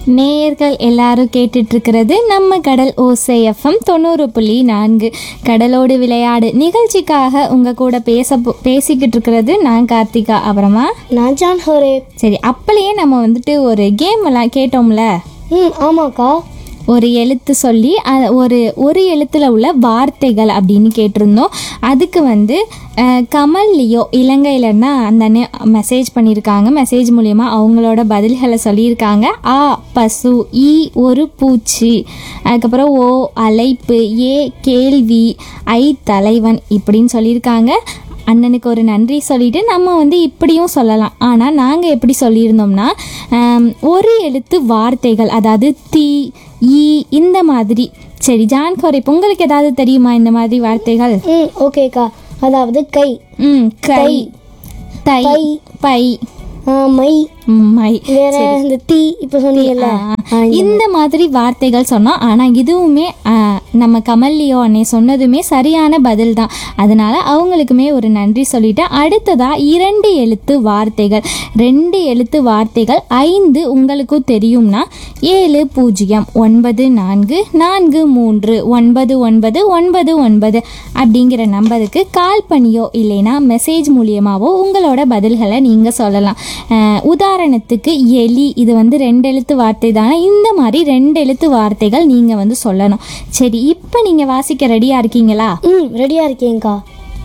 நேயர்கள் எல்லாரும் கேட்டுட்டு இருக்கிறது நம்ம கடல் ஓசை எஃப்எம் தொண்ணூறு புள்ளி நான்கு கடலோடு விளையாடு நிகழ்ச்சிக்காக உங்க கூட பேச போ- பேசிக்கிட்டு இருக்கிறது நான் கார்த்திகா அப்புறமா நான் ஜான் ஹோரே சரி அப்பளையே நம்ம வந்துட்டு ஒரு கேம் எல்லாம் கேட்டோம்ல ம் ஆமாக்கா ஒரு எழுத்து சொல்லி அ- ஒரு ஒரு எழுத்துல உள்ள வார்த்தைகள் அப்படின்னு கேட்டிருந்தோம் அதுக்கு வந்து அஹ், கமல் லியோ இலங்கையிலன்னா அந்த அண்ணன் மெசேஜ் பண்ணியிருக்காங்க மெசேஜ் மூலியமா அவங்களோட பதில்களை சொல்லியிருக்காங்க ஆ பசு ஈ ஒரு பூச்சி அதுக்கப்புறம் ஓ அழைப்பு ஏ கேள்வி ஐ தலைவன் இப்படின்னு சொல்லியிருக்காங்க அண்ணனுக்கு ஒரு நன்றி சொல்லிட்டு நம்ம வந்து இப்படியும் சொல்லலாம் ஆனால் நாங்கள் எப்படி சொல்லியிருந்தோம்னா ஆம், ஒரு எழுத்து வார்த்தைகள் அதாவது தீ ஈ இந்த மாதிரி சரி ஜான் கோரை உங்களுக்கு ஏதாவது தெரியுமா இந்த மாதிரி வார்த்தைகள் ம் ஓகேக்கா அதாவது கை ம் கை தை பை. பை ஆ, மை ம், மை வேற இந்த தீ இப்போ சொன்னீங்கல்ல ஆ, இந்த மாதிரி வார்த்தைகள் சொன்னோம் ஆனால் இதுவுமே ஆ, நம்ம கமல்லியோ அண்ணே சொன்னதுமே சரியான பதில் தான் அதனால அவங்களுக்குமே ஒரு நன்றி சொல்லிட்டு அடுத்ததா இரண்டு எழுத்து வார்த்தைகள் ரெண்டு எழுத்து வார்த்தைகள் ஐந்து உங்களுக்கும் தெரியும்னா ஏழு பூஜ்ஜியம் ஒன்பது நான்கு நான்கு மூன்று ஒன்பது ஒன்பது ஒன்பது ஒன்பது அப்படிங்கிற நம்பருக்கு கால் பண்ணியோ இல்லைனா மெசேஜ் மூலியமாவோ உங்களோட பதில்களை நீங்கள் சொல்லலாம் அஹ் உதாரணத்துக்கு எலி இது வந்து ரெண்டு எழுத்து வார்த்தை தானே இந்த மாதிரி ரெண்டு எழுத்து வார்த்தைகள் நீங்கள் வந்து சொல்லணும் சரி இப்போ நீங்கள் வாசிக்க ரெடியாக இருக்கீங்களா ம் ரெடியாக இருக்கேங்க்கா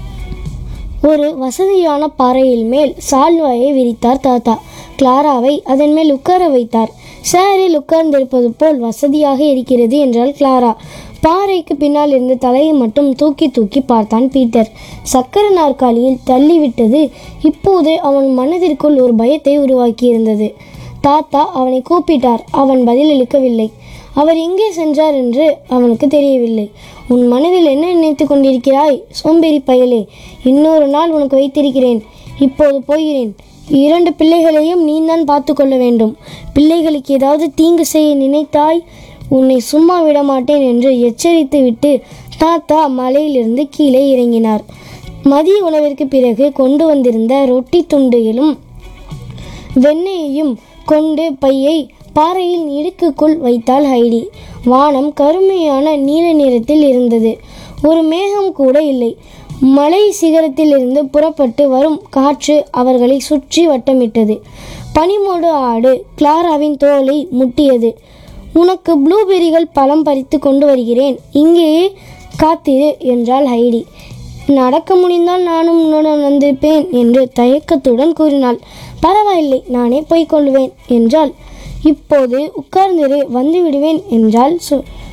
ஒரு வசதியான பாறையில் மேல் சால்வாயை விரித்தார் தாத்தா கிளாராவை அதன் மேல் உட்கார வைத்தார் சேரில் உட்கார்ந்திருப்பது போல் வசதியாக இருக்கிறது என்றாள் கிளாரா பாறைக்கு பின்னால் இருந்த தலையை மட்டும் தூக்கி தூக்கி பார்த்தான் பீட்டர் சக்கர நாற்காலியில் தள்ளிவிட்டது இப்போது அவன் மனதிற்குள் ஒரு பயத்தை உருவாக்கியிருந்தது தாத்தா அவனை கூப்பிட்டார் அவன் பதிலளிக்கவில்லை அவர் எங்கே சென்றார் என்று அவனுக்கு தெரியவில்லை உன் மனதில் என்ன நினைத்து கொண்டிருக்கிறாய் சோம்பேறி பயலே இன்னொரு நாள் உனக்கு வைத்திருக்கிறேன் இப்போது போகிறேன் இரண்டு பிள்ளைகளையும் நீதான் பார்த்து கொள்ள வேண்டும் பிள்ளைகளுக்கு ஏதாவது தீங்கு செய்ய நினைத்தாய் உன்னை சும்மா விட மாட்டேன் என்று எச்சரித்து விட்டு தாத்தா மலையிலிருந்து கீழே இறங்கினார் மதிய உணவிற்கு பிறகு கொண்டு வந்திருந்த ரொட்டி துண்டுகளும் வெண்ணெயையும் கொண்டு பையை பாறையில் இடுக்குக்குள் வைத்தாள் ஹைடி வானம் கருமையான நீல நிறத்தில் இருந்தது ஒரு மேகம் கூட இல்லை மலை சிகரத்திலிருந்து புறப்பட்டு வரும் காற்று அவர்களை சுற்றி வட்டமிட்டது பனிமூடு ஆடு கிளாராவின் தோலை முட்டியது உனக்கு ப்ளூபெரிகள் பழம் பறித்து கொண்டு வருகிறேன் இங்கேயே காத்திரு என்றாள் ஹைடி நடக்க முடிந்தால் நானும் உன்னுடன் வந்திருப்பேன் என்று தயக்கத்துடன் கூறினாள் பரவாயில்லை நானே போய்க் கொள்வேன் என்றாள் இப்போது உட்கார்ந்திரு வந்து விடுவேன் என்றாள் சு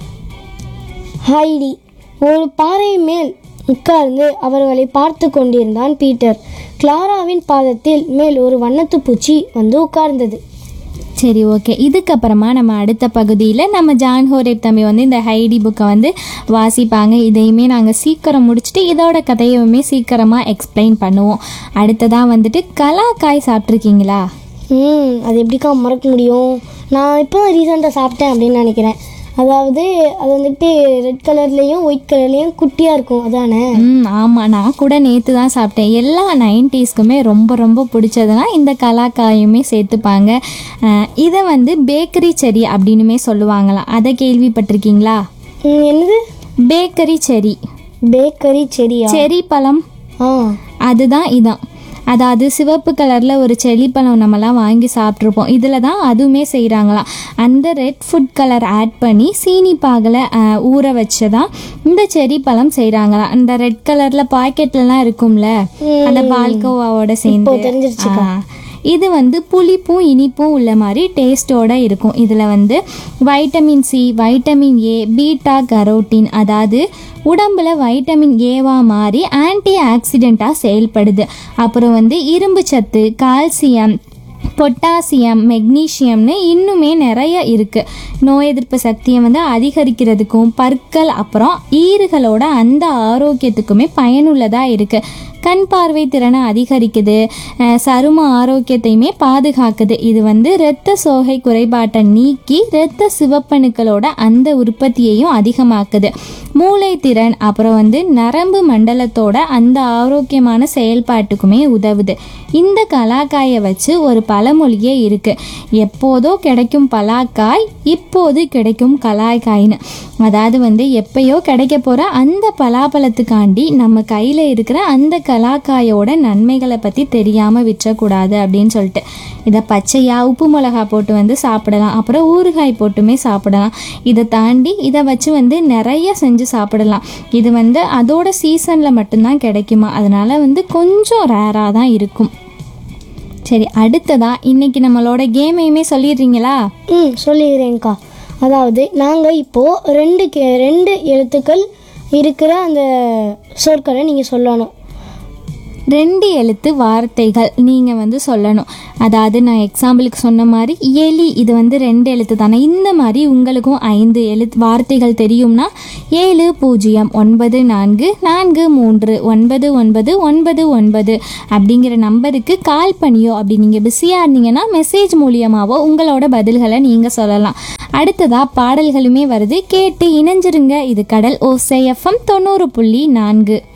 ஹைடி ஒரு பாறை மேல் உட்கார்ந்து அவர்களை பார்த்து கொண்டிருந்தான் பீட்டர் கிளாராவின் பாதத்தில் மேல் ஒரு வண்ணத்து பூச்சி வந்து உட்கார்ந்தது சரி ஓகே இதுக்கப்புறமா நம்ம அடுத்த பகுதியில் நம்ம ஜான் ஹோரேப் தம்பி வந்து இந்த ஹைடி புக்கை வந்து வாசிப்பாங்க இதையுமே நாங்கள் சீக்கிரம் முடிச்சுட்டு இதோட கதையுமே சீக்கிரமாக எக்ஸ்பிளைன் பண்ணுவோம் அடுத்ததாக வந்துட்டு கலாக்காய் சாப்பிட்ருக்கீங்களா ம் அது எப்படிக்கா மறக்க முடியும் நான் இப்போ ரீசெண்டாக சாப்பிட்டேன் அப்படின்னு நினைக்கிறேன் அதாவது அது வந்துட்டு ரெட் கலர்லேயும் ஒயிட் கலர்லேயும் குட்டியாக இருக்கும் அதானே ம் ஆமாம் நான் கூட நேற்று தான் சாப்பிட்டேன் எல்லா நைன்டிஸ்க்குமே ரொம்ப ரொம்ப பிடிச்சதுன்னா இந்த கலாக்காயுமே சேர்த்துப்பாங்க அஹ் இதை வந்து பேக்கரி செரி அப்படின்னுமே சொல்லுவாங்களாம் அதை கேள்விப்பட்டிருக்கீங்களா ம், என்னது பேக்கரி செரி பேக்கரி செடியா செரி பழம் ஆ அதுதான் இதான் அதாவது சிவப்பு கலரில் ஒரு செடி பழம் நம்மலாம் வாங்கி சாப்பிட்ருப்போம் இதில் தான் அதுவுமே செய்கிறாங்களாம் அந்த ரெட் ஃபுட் கலர் ஆட் பண்ணி சீனி பாகில் ஊற வச்சு தான் இந்த செரி பழம் செய்கிறாங்களாம் இந்த ரெட் கலரில் பாக்கெட்லலாம் இருக்கும்ல அந்த பால்கோவாவோட சேர்ந்து தெரிஞ்சிருச்சுக்கா. ஆ. இது வந்து புளிப்பும் இனிப்பும் உள்ள மாதிரி டேஸ்ட்டோட இருக்கும் இதில் வந்து vitamin C vitamin A beta carotene அதாவது உடம்புல வைட்டமின் ஏவா மாறி ஆன்டி ஆக்சிடெண்ட்டாக செயல்படுது அப்புறம் வந்து இரும்பு சத்து கால்சியம் பொட்டாசியம் மெக்னீசியம்னு இன்னுமே நிறைய இருக்குது நோய் எதிர்ப்பு சக்தியை வந்து அதிகரிக்கிறதுக்கும் பற்கள் அப்புறம் ஈறுகளோட அந்த ஆரோக்கியத்துக்குமே பயனுள்ளதாக இருக்குது கண் பார்வை திறனை அதிகரிக்குது அஹ் சரும ஆரோக்கியத்தையுமே பாதுகாக்குது இது வந்து இரத்த சோகை குறைபாட்டை நீக்கி இரத்த சிவப்பணுக்களோட அந்த உற்பத்தியையும் அதிகமாக்குது மூளை திறன் அப்புறம் வந்து நரம்பு மண்டலத்தோட அந்த ஆரோக்கியமான செயல்பாட்டுக்குமே உதவுது இந்த கலாக்காயை வச்சு ஒரு பழமொழியே இருக்கு எப்போதோ கிடைக்கும் பலாக்காய் இப்போது கிடைக்கும் கலாய்காய்னு அதாவது வந்து எப்பயோ கிடைக்க போகிற அந்த பலாப்பழத்துக்காண்டி நம்ம கையில் இருக்கிற அந்த கலாக்காயோட நன்மைகளை பற்றி தெரியாமல் விற்றக்கூடாது அப்படின்னு சொல்லிட்டு இதை பச்சையாக உப்பு மிளகா போட்டு வந்து சாப்பிடலாம் அப்புறம் ஊறுகாய் போட்டுமே சாப்பிடலாம் இதை தாண்டி இதை வச்சு வந்து நிறைய செஞ்சு சாப்பிடலாம் இது வந்து அதோட சீசனில் மட்டும்தான் கிடைக்குமா அதனால வந்து கொஞ்சம் ரேராக தான் இருக்கும் சரி அடுத்ததா இன்னைக்கு நம்மளோட கேமையுமே சொல்லிடுறீங்களா ம் சொல்லிடுறேன்க்கா அதாவது நாங்கள் இப்போது ரெண்டு கே ரெண்டு எழுத்துக்கள் இருக்கிற அந்த சொற்களை நீங்கள் சொல்லணும் ரெண்டு எழுத்து வார்த்தைகள் நீங்கள் வந்து சொல்லணும் அதாவது நான் எக்ஸாம்பிளுக்கு சொன்ன மாதிரி எலி இது வந்து ரெண்டு எழுத்து தானே இந்த மாதிரி உங்களுக்கும் ஐந்து எழுத்து வார்த்தைகள் தெரியும்னா ஏழு பூஜ்ஜியம் ஒன்பது நான்கு நான்கு மூன்று ஒன்பது ஒன்பது ஒன்பது ஒன்பது அப்படிங்கிற நம்பருக்கு கால் பண்ணியோ அப்படி நீங்கள் பிஸியாக இருந்தீங்கன்னா மெசேஜ் மூலியமாவோ உங்களோட பதில்களை நீங்கள் சொல்லலாம் அடுத்ததாக பாடல்களுமே வருது கேட்டு இணைஞ்சிருங்க இது கடல் ஓசை எஃப்எம் தொண்ணூறு புள்ளி நான்கு